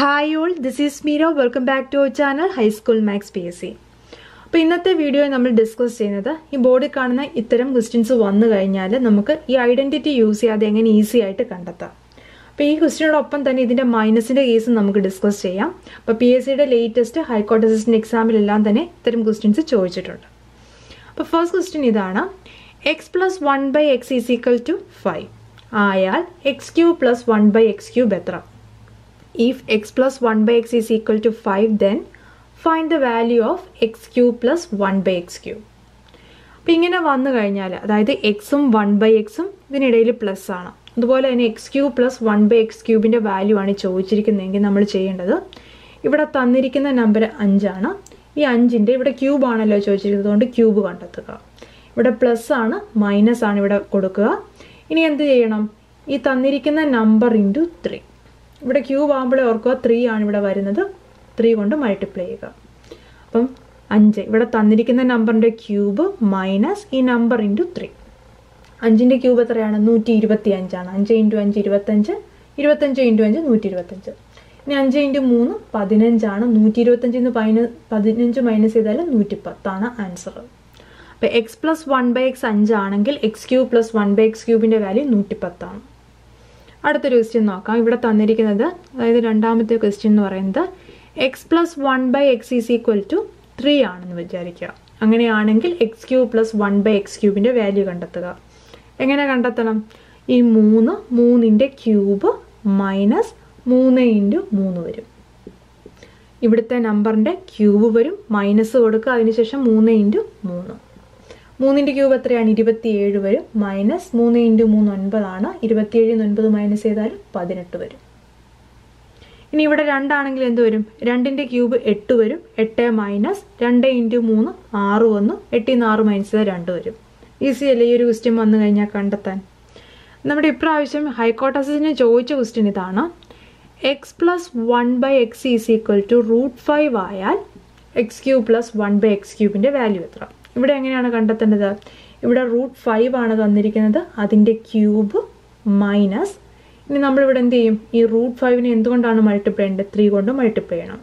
hi all this is Meero welcome back to our channel high school maths P S C അപ്പോൾ ഇന്നത്തെ വീഡിയോയിൽ നമ്മൾ discuss ചെയ്യുന്നത് ഈ ബോർഡിൽ കാണുന്ന ഇത്തരം ക്വസ്റ്റ്യൻസ് വന്നു കഴിഞ്ഞാൽ നമുക്ക് ഈ ഐഡൻറ്റിറ്റി യൂസ് ചെയ്യാതെ എങ്ങനെ ഈസി ആയിട്ട് കണ്ടെത്താം അപ്പോൾ ഈ ക്വസ്റ്റ്യനോടൊപ്പം തന്നെ ഇതിൻ്റെ മൈനസിൻ്റെ കേസ് നമുക്ക് ഡിസ്കസ് ചെയ്യാം അപ്പോൾ പി എസ് സിയുടെ ലേറ്റസ്റ്റ് ഹൈക്കോർട്ട് അസിസ്റ്റൻ്റ് എക്സാമിലെല്ലാം തന്നെ ഇത്തരം ക്വസ്റ്റ്യൻസ് ചോദിച്ചിട്ടുണ്ട് അപ്പോൾ ഫസ്റ്റ് ക്വസ്റ്റ്യൻ ഇതാണ് x plus one by x is equal to five ആയാൽ x cube plus one by x cube എത്ര if x plus 1 by x is equal to 5 then find the value of x cube plus 1 by x cube അപ്പം ഇങ്ങനെ വന്നു കഴിഞ്ഞാൽ അതായത് എക്സും one by എക്സും ഇതിനിടയിൽ പ്ലസ് ആണ് അതുപോലെ തന്നെ x cube plus one by x ക്യൂബിൻ്റെ വാല്യൂ ആണ് ചോദിച്ചിരിക്കുന്നതെങ്കിൽ നമ്മൾ ചെയ്യേണ്ടത് ഇവിടെ തന്നിരിക്കുന്ന നമ്പർ അഞ്ചാണ് ഈ അഞ്ചിൻ്റെ ഇവിടെ ക്യൂബ് ആണല്ലോ ചോദിച്ചിരിക്കുന്നത് അതുകൊണ്ട് ക്യൂബ് കണ്ടെത്തുക ഇവിടെ പ്ലസ് ആണ് മൈനസ് ആണ് ഇവിടെ കൊടുക്കുക ഇനി എന്ത് ചെയ്യണം ഈ തന്നിരിക്കുന്ന നമ്പർ ഇൻറ്റു ത്രീ ഇവിടെ ക്യൂബ് ആകുമ്പോഴേ ഓർക്കുക ത്രീ ആണ് ഇവിടെ വരുന്നത് ത്രീ കൊണ്ട് മൾട്ടിപ്ലൈ ചെയ്യുക അപ്പം അഞ്ച് ഇവിടെ തന്നിരിക്കുന്ന നമ്പറിൻ്റെ ക്യൂബ് മൈനസ് ഈ നമ്പർ ഇൻറ്റു ത്രീ അഞ്ചിൻ്റെ ക്യൂബ് എത്രയാണ് നൂറ്റി ഇരുപത്തി അഞ്ചാണ് അഞ്ച് ഇൻറ്റു അഞ്ച് ഇരുപത്തഞ്ച് ഇരുപത്തഞ്ച് ഇൻറ്റു അഞ്ച് നൂറ്റി ഇരുപത്തഞ്ച് ഇനി അഞ്ച് ഇൻറ്റു മൂന്ന് പതിനഞ്ചാണ് നൂറ്റി ഇരുപത്തഞ്ചിൽ നിന്ന് പതിന പതിനഞ്ച് മൈനസ് ചെയ്താൽ നൂറ്റി പത്താണ് ആൻസർ അപ്പോൾ x plus one by x അഞ്ചാണെങ്കിൽ x cube plus one by x ക്യൂബിൻ്റെ വാല്യൂ നൂറ്റി പത്താണ് അടുത്തൊരു ക്വസ്റ്റ്യൻ നോക്കാം ഇവിടെ തന്നിരിക്കുന്നത് അതായത് രണ്ടാമത്തെ ക്വസ്റ്റ്യൻ എന്ന് പറയുന്നത് x plus one by x is equal to three ആണെന്ന് വിചാരിക്കുക അങ്ങനെയാണെങ്കിൽ x cube plus one by x ക്യൂബിൻ്റെ വാല്യൂ കണ്ടെത്തുക എങ്ങനെ കണ്ടെത്തണം ഈ മൂന്ന് മൂന്നിൻ്റെ ക്യൂബ് മൈനസ് മൂന്ന് ഇൻറ്റു മൂന്ന് വരും ഇവിടുത്തെ നമ്പറിൻ്റെ ക്യൂബ് വരും മൈനസ് കൊടുക്കുക അതിനുശേഷം മൂന്ന് ഇൻറ്റു മൂന്ന് മൂന്നിൻ്റെ ക്യൂബ് എത്രയാണ് ഇരുപത്തിയേഴ് വരും മൈനസ് മൂന്ന് ഇൻറ്റു മൂന്ന് ഒൻപതാണ് ഇരുപത്തിയേഴിൽ നിന്ന് ഒൻപത് മൈനസ് ചെയ്താൽ പതിനെട്ട് വരും ഇനി ഇവിടെ രണ്ടാണെങ്കിൽ എന്ത് വരും രണ്ടിൻ്റെ ക്യൂബ് എട്ട് വരും എട്ട് മൈനസ് രണ്ട് ഇൻറ്റു മൂന്ന് ആറ് വന്നു എട്ടിൽ നിന്ന് ആറ് മൈനസ് ചെയ്താൽ രണ്ട് വരും ഈസി അല്ലേ ഈ ഒരു ക്വസ്റ്റ്യൻ വന്നു കഴിഞ്ഞാൽ കണ്ടെത്താൻ നമ്മുടെ ഇപ്രാവശ്യം ഹൈക്കോട്ടസിന് ചോദിച്ച ക്വസ്റ്റ്യൻ ഇതാണ് x plus one by x is equal to root five ആയാൽ x cube plus one by x ക്യൂബിൻ്റെ വാല്യൂ എത്ര ഇവിടെ എങ്ങനെയാണ് കണ്ടെത്തേണ്ടത് ഇവിടെ റൂട്ട് ഫൈവ് ആണ് തന്നിരിക്കുന്നത് അതിൻ്റെ ക്യൂബ് മൈനസ് ഇനി നമ്മളിവിടെ എന്ത് ചെയ്യും ഈ റൂട്ട് ഫൈവിനെ എന്തുകൊണ്ടാണ് മൾട്ടിപ്ലൈ ചെയ്യേണ്ടത് ത്രീ കൊണ്ട് മൾട്ടിപ്ലൈ ചെയ്യണം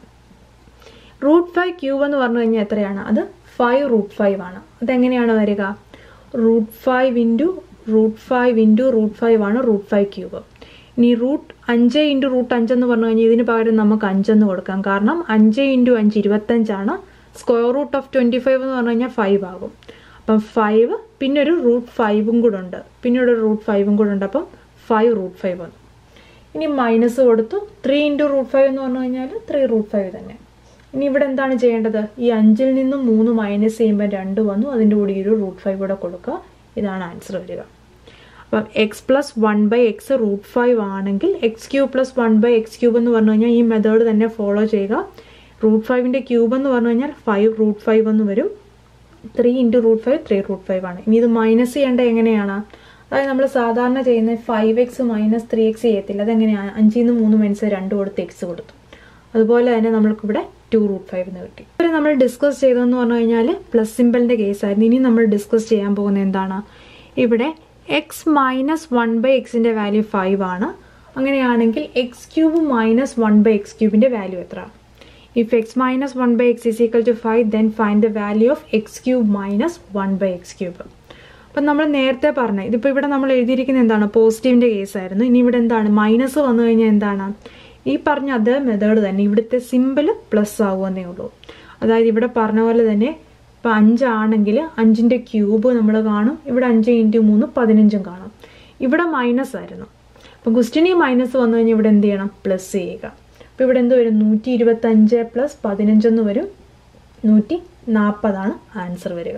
റൂട്ട് ഫൈവ് ക്യൂബ് എന്ന് പറഞ്ഞു കഴിഞ്ഞാൽ എത്രയാണ് അത് ഫൈവ് റൂട്ട് ഫൈവ് ആണ് അതെങ്ങനെയാണ് വരിക root five into root five into root five ആണ് റൂട്ട് ഫൈവ് ക്യൂബ് ഇനി റൂട്ട് അഞ്ച് ഇൻറ്റു റൂട്ട് അഞ്ചെന്ന് പറഞ്ഞു കഴിഞ്ഞാൽ ഇതിന് പകരം നമുക്ക് അഞ്ചെന്ന് കൊടുക്കാം കാരണം അഞ്ച് ഇൻറ്റു അഞ്ച് ഇരുപത്തഞ്ചാണ് square root of twenty five എന്ന് പറഞ്ഞു കഴിഞ്ഞാൽ ഫൈവ് ആകും അപ്പം ഫൈവ് പിന്നെ ഒരു റൂട്ട് ഫൈവും കൂടെ ഉണ്ട് പിന്നെ ഒരു റൂട്ട് ഫൈവും കൂടെ ഉണ്ട് അപ്പം ഫൈവ് റൂട്ട് ഫൈവ് വന്നു ഇനി മൈനസ് കൊടുത്തു ത്രീ ഇൻറ്റു റൂട്ട് ഫൈവ് എന്ന് പറഞ്ഞു കഴിഞ്ഞാൽ ത്രീ റൂട്ട് ഫൈവ് തന്നെ ഇനി ഇവിടെ എന്താണ് ചെയ്യേണ്ടത് ഈ അഞ്ചിൽ നിന്നും മൂന്ന് മൈനസ് ചെയ്യുമ്പോൾ രണ്ട് വന്നു അതിൻ്റെ കൂടി ഒരു റൂട്ട് ഫൈവ് കൂടെ കൊടുക്കുക ഇതാണ് ആൻസർ വരിക അപ്പം x plus one by x root five ആണെങ്കിൽ x cube plus one by x cube എന്ന് പറഞ്ഞു കഴിഞ്ഞാൽ ഈ മെത്തേഡ് തന്നെ ഫോളോ ചെയ്യുക റൂട്ട് ഫൈവിൻ്റെ ക്യൂബ് എന്ന് പറഞ്ഞു കഴിഞ്ഞാൽ ഫൈവ് റൂട്ട് ഫൈവ് എന്ന് വരും three into root five three root five ആണ് ഇനി ഇത് മൈനസ് ചെയ്യേണ്ടത് എങ്ങനെയാണ് അതായത് നമ്മൾ സാധാരണ ചെയ്യുന്ന five x minus three x ചെയ്യത്തില്ല അതെങ്ങനെയാണ് അഞ്ചിൽ നിന്ന് മൂന്ന് മൈനസ് രണ്ട് കൊടുത്ത് എക്സ് കൊടുത്തു അതുപോലെ തന്നെ നമ്മൾക്കിവിടെ ടു റൂട്ട് ഫൈവ് എന്ന് കിട്ടി ഇവരെ നമ്മൾ ഡിസ്കസ് ചെയ്തതെന്ന് പറഞ്ഞു കഴിഞ്ഞാൽ പ്ലസ് സിമ്പിളിൻ്റെ കേസായിരുന്നു ഇനി നമ്മൾ ഡിസ്കസ് ചെയ്യാൻ പോകുന്നത് എന്താണ് ഇവിടെ എക്സ് മൈനസ് വൺ ബൈ എക്സിൻ്റെ വാല്യൂ ഫൈവ് ആണ് അങ്ങനെയാണെങ്കിൽ x cube minus one by x ക്യൂബിൻ്റെ വാല്യൂ എത്ര if x minus one by x is equal to five then find the value of x cube minus one by x cube അപ്പം നമ്മൾ നേരത്തെ പറഞ്ഞ ഇതിപ്പോൾ ഇവിടെ നമ്മൾ എഴുതിയിരിക്കുന്നത് എന്താണ് പോസിറ്റീവിൻ്റെ കേസായിരുന്നു ഇനി ഇവിടെ എന്താണ് മൈനസ് വന്നു കഴിഞ്ഞാൽ എന്താണ് ഈ പറഞ്ഞ അതേ മെത്തേഡ് തന്നെ ഇവിടുത്തെ സിമ്പിൾ പ്ലസ് ആകുമെന്നേ ഉള്ളൂ അതായത് ഇവിടെ പറഞ്ഞ പോലെ തന്നെ ഇപ്പം അഞ്ചാണെങ്കിൽ അഞ്ചിൻ്റെ ക്യൂബ് നമ്മൾ കാണും ഇവിടെ അഞ്ച് ഇൻറ്റു മൂന്ന് പതിനഞ്ചും കാണും ഇവിടെ മൈനസ് ആയിരുന്നു അപ്പം ക്വസ്റ്റിന് മൈനസ് വന്നു കഴിഞ്ഞാൽ ഇവിടെ എന്ത് ചെയ്യണം പ്ലസ് ചെയ്യുക അപ്പോൾ ഇവിടെ എന്ത് വരും നൂറ്റി ഇരുപത്തഞ്ച് പ്ലസ് പതിനഞ്ചെന്ന് വരും നൂറ്റി നാൽപ്പതാണ് ആൻസർ വരിക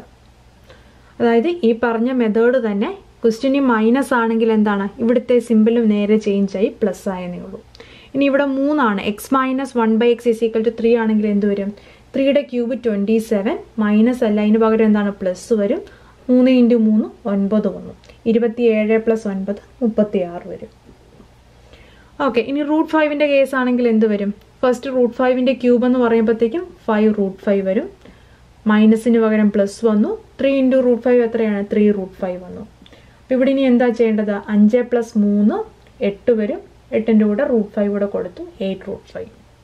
അതായത് ഈ പറഞ്ഞ മെത്തേഡ് തന്നെ ക്വസ്റ്റിന് മൈനസ് ആണെങ്കിൽ എന്താണ് ഇവിടുത്തെ സിമ്പിളും നേരെ ചേഞ്ച് ആയി പ്ലസ് ആയെന്നേ ഉള്ളൂ ഇനി ഇവിടെ മൂന്നാണ് x minus one by x is equal to three ആണെങ്കിൽ എന്ത് വരും ത്രീയുടെ ക്യൂബ് ട്വൻറ്റി സെവൻ മൈനസ് അല്ല അതിന് പകരം എന്താണ് പ്ലസ് വരും മൂന്ന് ഇൻറ്റു മൂന്ന് ഒൻപത് വന്നു ഇരുപത്തി ഏഴ് പ്ലസ് ഒൻപത് മുപ്പത്തി ആറ് വരും ഓക്കെ ഇനി റൂട്ട് ഫൈവിൻ്റെ കേസ് ആണെങ്കിൽ എന്ത് വരും ഫസ്റ്റ് റൂട്ട് ഫൈവിൻ്റെ ക്യൂബ് എന്ന് പറയുമ്പോഴത്തേക്കും ഫൈവ് റൂട്ട് ഫൈവ് വരും മൈനസിന് പകരം പ്ലസ് വന്നു ത്രീ ഇൻറ്റു റൂട്ട് ഫൈവ് എത്രയാണ് ത്രീ റൂട്ട് ഫൈവ് വന്നു അപ്പോൾ ഇവിടെ ഇനി എന്താ ചെയ്യേണ്ടത് അഞ്ച് പ്ലസ് മൂന്ന് എട്ട് വരും എട്ടിൻ്റെ കൂടെ റൂട്ട് ഫൈവ് കൂടെ കൊടുത്തു എയ്റ്റ് റൂട്ട് ഫൈവ്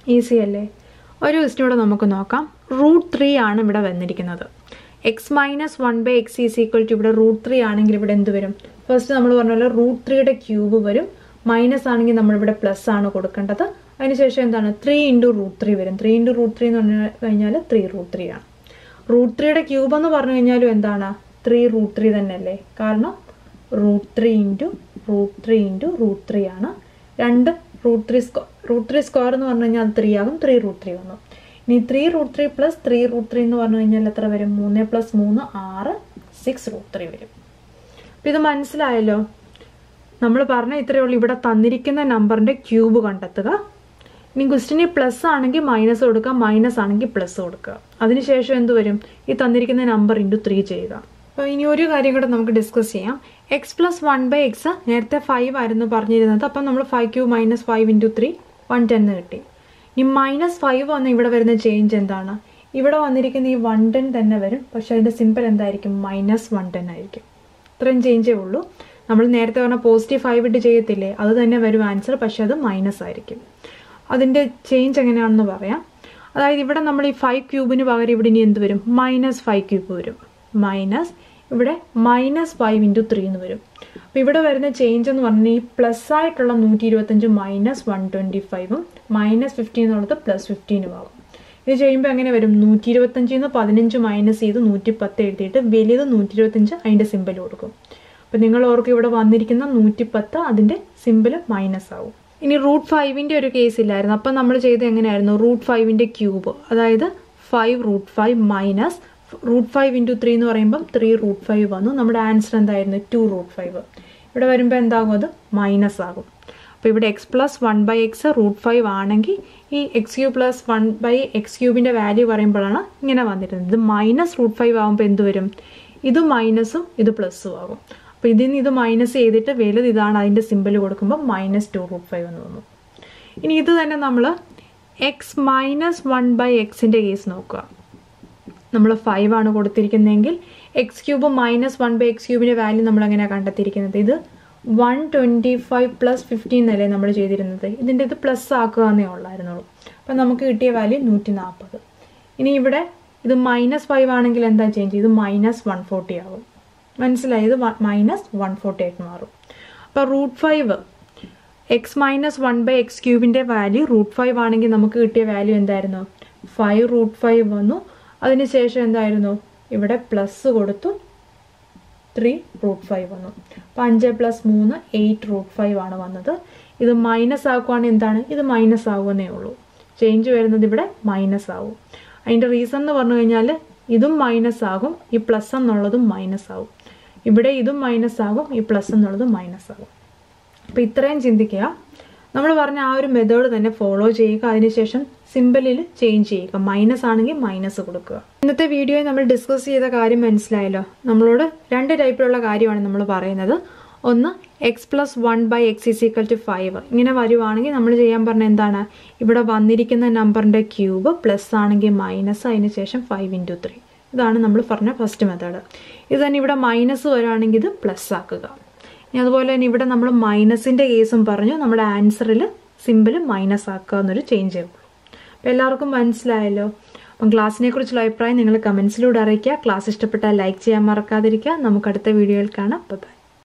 ഈസി അല്ലേ ഒരു ക്വസ്റ്റ്യൻ ഇവിടെ നമുക്ക് നോക്കാം റൂട്ട് ത്രീ ആണ് ഇവിടെ വന്നിരിക്കുന്നത് x minus one by x is equal to ഇവിടെ റൂട്ട് ത്രീ ആണെങ്കിൽ ഇവിടെ എന്ത് വരും ഫസ്റ്റ് നമ്മൾ പറഞ്ഞ പോലെ റൂട്ട് ത്രീയുടെ ക്യൂബ് വരും മൈനസ് ആണെങ്കിൽ നമ്മളിവിടെ പ്ലസ് ആണ് കൊടുക്കേണ്ടത് അതിനുശേഷം എന്താണ് ത്രീ ഇൻറ്റു റൂട്ട് ത്രീ വരും ത്രീ ഇൻറ്റു റൂട്ട് ത്രീ എന്ന് പറഞ്ഞു കഴിഞ്ഞാൽ ത്രീ റൂട്ട് ത്രീ ആണ് റൂട്ട് ത്രീയുടെ ക്യൂബ് എന്ന് പറഞ്ഞു കഴിഞ്ഞാലും എന്താണ് ത്രീ റൂട്ട് ത്രീ തന്നെയല്ലേ കാരണം root three into root three into root three ആണ് രണ്ട് root three square root three square എന്ന് പറഞ്ഞു കഴിഞ്ഞാൽ അത് ത്രീ ആകും ത്രീ റൂട്ട് ത്രീ വന്നു ഇനി three root three plus three root three എന്ന് പറഞ്ഞു കഴിഞ്ഞാൽ എത്ര വരും മൂന്ന് പ്ലസ് മൂന്ന് ആറ് സിക്സ് റൂട്ട് ത്രീ വരും അപ്പം ഇത് മനസ്സിലായല്ലോ നമ്മൾ പറഞ്ഞ ഇത്രയേ ഉള്ളൂ ഇവിടെ തന്നിരിക്കുന്ന നമ്പറിൻ്റെ ക്യൂബ് കണ്ടെത്തുക ഇനി ക്വസ്റ്റിന് പ്ലസ് ആണെങ്കിൽ മൈനസ് കൊടുക്കുക മൈനസ് ആണെങ്കിൽ പ്ലസ് കൊടുക്കുക അതിനുശേഷം എന്ത് വരും ഈ തന്നിരിക്കുന്ന നമ്പർ ഇൻറ്റു ത്രീ ചെയ്യുക അപ്പോൾ ഇനി ഒരു കാര്യം കൂടെ നമുക്ക് ഡിസ്കസ് ചെയ്യാം x plus one by x നേരത്തെ ഫൈവ് ആയിരുന്നു പറഞ്ഞിരുന്നത് അപ്പം നമ്മൾ five cube minus five into three one ten കിട്ടി ഇനി മൈനസ് ഫൈവ് വന്ന് ഇവിടെ വരുന്ന ചേഞ്ച് എന്താണ് ഇവിടെ വന്നിരിക്കുന്ന ഈ വൺ ടെൻ തന്നെ വരും പക്ഷെ അതിൻ്റെ സിമ്പിൾ എന്തായിരിക്കും മൈനസ് വൺ ടെൻ ആയിരിക്കും ഇത്രയും ചേഞ്ചേ ഉള്ളൂ നമ്മൾ നേരത്തെ പറഞ്ഞ പോസിറ്റീവ് ഫൈവ് ഇട്ട് ചെയ്യത്തില്ലേ അത് തന്നെ വരും ആൻസർ പക്ഷെ അത് മൈനസ് ആയിരിക്കും അതിൻ്റെ ചേഞ്ച് എങ്ങനെയാണെന്ന് പറയാം അതായത് ഇവിടെ നമ്മൾ ഈ ഫൈവ് ക്യൂബിന് പകരം ഇവിടെ ഇനി എന്ത് വരും മൈനസ് ഫൈവ് ക്യൂബ് വരും മൈനസ് ഇവിടെ മൈനസ് ഫൈവ് ഇൻറ്റു ത്രീ എന്ന് വരും അപ്പോൾ ഇവിടെ വരുന്ന ചേഞ്ച് എന്ന് പറഞ്ഞാൽ ഈ പ്ലസ് ആയിട്ടുള്ള നൂറ്റി ഇരുപത്തഞ്ച് മൈനസ് വൺ ട്വൻറ്റി ഫൈവും മൈനസ് ഫിഫ്റ്റീൻ എന്നുള്ളത് പ്ലസ് ഫിഫ്റ്റീനും ആകും ഇത് ചെയ്യുമ്പോൾ എങ്ങനെ വരും നൂറ്റി ഇരുപത്തഞ്ചിൽ നിന്ന് പതിനഞ്ച് മൈനസ് ചെയ്ത് നൂറ്റി പത്ത് എഴുതിയിട്ട് വലുത് നൂറ്റി ഇരുപത്തഞ്ച് അതിൻ്റെ സിമ്പിൾ കൊടുക്കും അപ്പോൾ നിങ്ങൾ ഓർക്കും ഇവിടെ വന്നിരിക്കുന്ന നൂറ്റി പത്ത് അതിൻ്റെ സിമ്പിൾ മൈനസ് ആവും ഇനി റൂട്ട് ഫൈവിൻ്റെ ഒരു കേസ് ഇല്ലായിരുന്നു അപ്പം നമ്മൾ ചെയ്ത് എങ്ങനെയായിരുന്നു റൂട്ട് ഫൈവിൻ്റെ ക്യൂബ് അതായത് five root five minus root five into three എന്ന് പറയുമ്പം ത്രീ റൂട്ട് ഫൈവ് വന്നു നമ്മുടെ ആൻസർ എന്തായിരുന്നു ടു റൂട്ട് ഫൈവ് ഇവിടെ വരുമ്പോൾ എന്താകും അത് മൈനസ് ആകും അപ്പോൾ ഇവിടെ x plus one by x root five ആണെങ്കിൽ ഈ x cube plus one by x ക്യൂബിൻ്റെ വാല്യൂ പറയുമ്പോഴാണ് ഇങ്ങനെ വന്നിരുന്നത് ഇത് മൈനസ് റൂട്ട് ഫൈവ് ആകുമ്പോൾ എന്ത് വരും ഇത് മൈനസും ഇത് പ്ലസ്സും ആകും അപ്പോൾ ഇതിൽ നിന്ന് ഇത് മൈനസ് ചെയ്തിട്ട് വലുത് ഇതാണ് അതിൻ്റെ സിമ്പിൾ കൊടുക്കുമ്പോൾ മൈനസ് ടു റൂട്ട് ഫൈവ് എന്ന് തോന്നും ഇനി ഇത് തന്നെ നമ്മൾ എക്സ് മൈനസ് വൺ ബൈ എക്സിൻ്റെ കേസ് നോക്കുക നമ്മൾ ഫൈവ് ആണ് കൊടുത്തിരിക്കുന്നതെങ്കിൽ x cube minus one by x ക്യൂബിൻ്റെ വാല്യൂ നമ്മൾ എങ്ങനെയാണ് കണ്ടെത്തിയിരിക്കുന്നത് ഇത് one twenty five plus fifteen അല്ലേ നമ്മൾ ചെയ്തിരുന്നത് ഇതിൻ്റെ ഇത് പ്ലസ് ആക്കുക എന്നേ ഉള്ളായിരുന്നുള്ളൂ അപ്പം നമുക്ക് കിട്ടിയ വാല്യൂ നൂറ്റി നാൽപ്പത് ഇനി ഇവിടെ ഇത് മൈനസ് ഫൈവ് ആണെങ്കിൽ എന്താ ചേഞ്ച് ഇത് മൈനസ് വൺ ഫോർട്ടി ആകും മനസ്സിലായി ഇത് മൈനസ് വൺ ഫോർട്ടി ആയിട്ട് മാറും അപ്പോൾ root five x minus one by x ക്യൂബിൻ്റെ വാല്യൂ റൂട്ട് ഫൈവ് ആണെങ്കിൽ നമുക്ക് കിട്ടിയ വാല്യൂ എന്തായിരുന്നു ഫൈവ് റൂട്ട് ഫൈവ് വന്നു അതിനുശേഷം എന്തായിരുന്നു ഇവിടെ പ്ലസ് കൊടുത്തു ത്രീ റൂട്ട് ഫൈവ് വന്നു അപ്പോൾ അഞ്ച് പ്ലസ് മൂന്ന് എയ്റ്റ് റൂട്ട് ഫൈവ് ആണ് വന്നത് ഇത് മൈനസ് ആക്കുവാണെങ്കിൽ എന്താണ് ഇത് മൈനസ് ആകുമെന്നേ ഉള്ളൂ ചേഞ്ച് വരുന്നത് ഇവിടെ മൈനസ് ആവും അതിൻ്റെ റീസൺ എന്ന് പറഞ്ഞു കഴിഞ്ഞാൽ ഇതും മൈനസ് ആകും ഈ പ്ലസ് എന്നുള്ളതും മൈനസ് ആകും ഇവിടെ ഇതും മൈനസ് ആകും ഈ പ്ലസ് എന്നുള്ളതും മൈനസ് ആകും അപ്പോൾ ഇത്രയും ചിന്തിക്കുക നമ്മൾ പറഞ്ഞ ആ ഒരു മെത്തേഡ് തന്നെ ഫോളോ ചെയ്യുക അതിനുശേഷം സിമ്പിളിൽ ചേഞ്ച് ചെയ്യുക മൈനസ് ആണെങ്കിൽ മൈനസ് കൊടുക്കുക ഇന്നത്തെ വീഡിയോയിൽ നമ്മൾ ഡിസ്കസ് ചെയ്ത കാര്യം മനസ്സിലായല്ലോ നമ്മളോട് രണ്ട് ടൈപ്പിലുള്ള കാര്യമാണ് നമ്മൾ പറയുന്നത് ഒന്ന് x plus one by x is equal to five ഇങ്ങനെ വരുവാണെങ്കിൽ നമ്മൾ ചെയ്യാൻ പറഞ്ഞ എന്താണ് ഇവിടെ വന്നിരിക്കുന്ന നമ്പറിൻ്റെ ക്യൂബ് പ്ലസ് ആണെങ്കിൽ മൈനസ് അതിന് ശേഷം ഫൈവ് ഇൻറ്റു ത്രീ ഇതാണ് നമ്മൾ പറഞ്ഞ ഫസ്റ്റ് മെത്തേഡ് ഇത് തന്നെ ഇവിടെ മൈനസ് വരുവാണെങ്കിൽ ഇത് പ്ലസ് ആക്കുക ഇനി അതുപോലെ തന്നെ ഇവിടെ നമ്മൾ മൈനസിൻ്റെ കേസും പറഞ്ഞു നമ്മുടെ ആൻസറിൽ സിമ്പിൾ മൈനസ് ആക്കുക എന്നൊരു ചേഞ്ച് ഉള്ളൂ അപ്പോൾ എല്ലാവർക്കും മനസ്സിലായല്ലോ അപ്പം ക്ലാസ്സിനെ കുറിച്ചുള്ള അഭിപ്രായം നിങ്ങൾ കമൻസിലൂടെ അറിയിക്കുക ക്ലാസ് ഇഷ്ടപ്പെട്ടാൽ ലൈക്ക് ചെയ്യാൻ മറക്കാതിരിക്കുക നമുക്ക് അടുത്ത വീഡിയോയിൽ കാണാം ബൈ